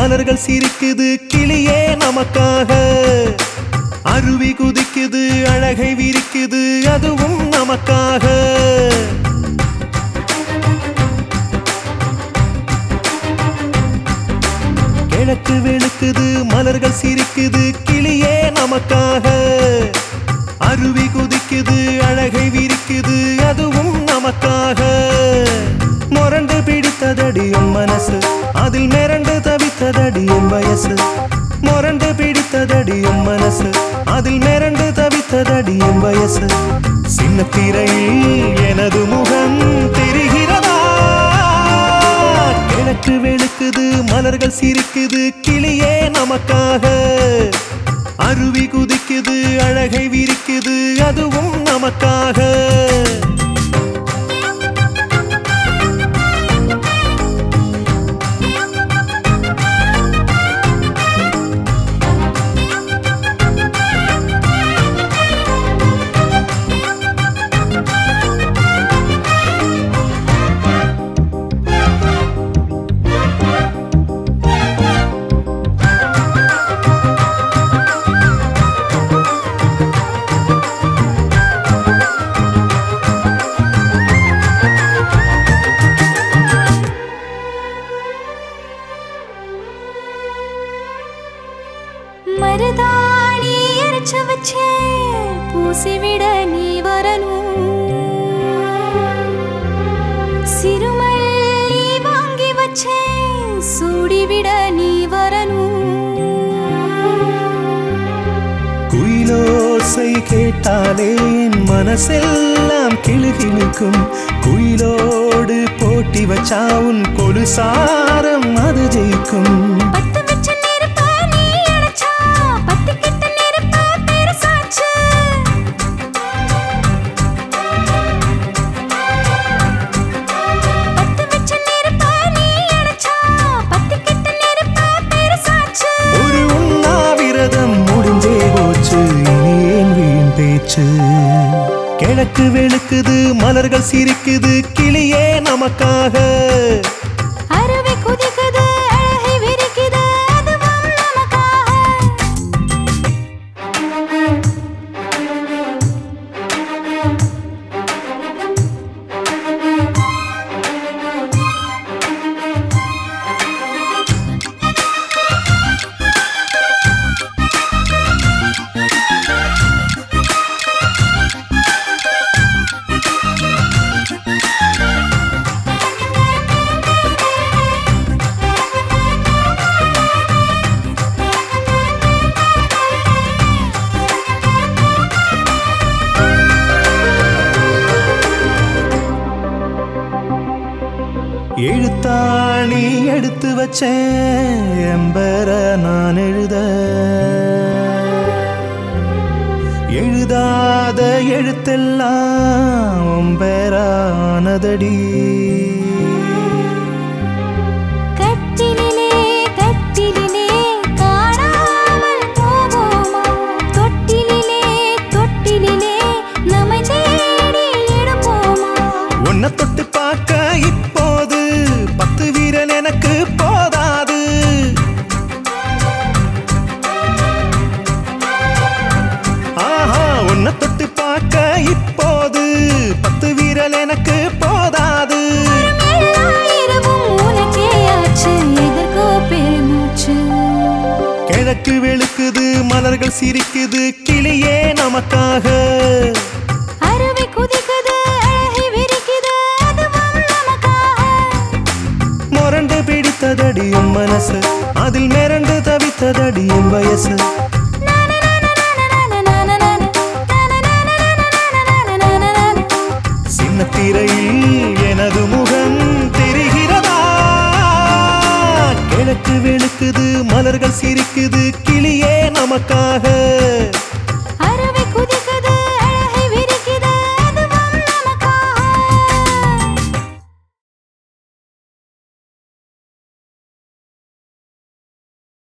மலர்கள் சிரிக்குது கிளியே நமக்காக அருவி குதிக்குது அழகை விரிக்குது அதுவும் நமக்காக கிழக்கு வெளுக்குது மலர்கள் சிரிக்குது கிளியே நமக்காக அருவி குதிக்குது அழகை விரிக்குது அதுவும் நமக்காக முரண்டு பிடித்ததடியும் மனசு அதில் மிரண்டு தவித்ததடியும் வயசு முரண்டு பிடித்ததடியும் மனசு அதில் மிரண்டு தவித்ததடியும் வயசு சின்ன திரையில் எனது முகம் தெரிகிறதா கிழக்கு வெளுக்குது மலர்கள் சிரிக்குது கிளியே நமக்காக அருவி குதிக்குது அழகை விரிக்குது அதுவும் நமக்காக மருதாணி அரைச்சு வச்சே பூசி விட நீ வரணும் சிறுமல்லி வாங்கி வச்சே சூடி விட நீ வரணும் குயிலோசை கேட்டாலே என் மனசெல்லாம் கிளுகிழுக்கும் குயிலோடு போட்டி வச்சா உன் கொலுசாரம் அது ஜெயிக்கும் பத்து வச்ச நெருப்ப நீ அணைச்சா, பத்திக்கிட்ட நெருப்ப பெருசாச்சு. பத்து வச்ச நெருப்ப நீ அணைச்சா, பத்திக்கிட்ட நெருப்ப பெருசாச்சு. ஒரு உண்ணாவிரதம் முடிஞ்சே போச்சு இனி ஏன் வீண் பேச்சு கிழக்கு வெளுக்குது மலர்கள் சிரிக்குது கிளியே நமக்காக அருவி குதிக்குது, அழகை விரிக்குது, அதுவும் நமக்காக. எழுத்தாணி எடுத்து வச்சேன் எம்பர நான் எழுத எழுதாத எழுத்தெல்லாம் ஒம்பரானதடி கட்டிலிலே கட்டிலிலே காணாமல் போவோமா தொட்டிலிலே தொட்டிலிலே நம்மை தேடி எடுப்போமா உன்னை தொட்டு பார்க்க இப்போது பத்து வீரன் எனக்கு போதாது ஆஹா உன்னை தொட்டு பார்க்க இப்போது பத்து வீரல் எனக்கு போதாது எல்லா இரவும் உனக்கே ஆச்சு எதற்கோ பெருமூச்சு கிழக்கு வெளுக்குது மலர்கள் சிரிக்குது கிளியே நமக்காக அருவி குதிக்குது அழகை விரிக்குது அதுவும் நமக்காக முரண்டு பிடித்ததடியும் மனசு அதில் மிரண்டு தவித்ததடியும் வயசு சின்ன திரையில் எனது முகம் தெரிகிறதா கிழக்கு வெளுக்குது மலர்கள் சிரிக்குது கிளியே நமக்காக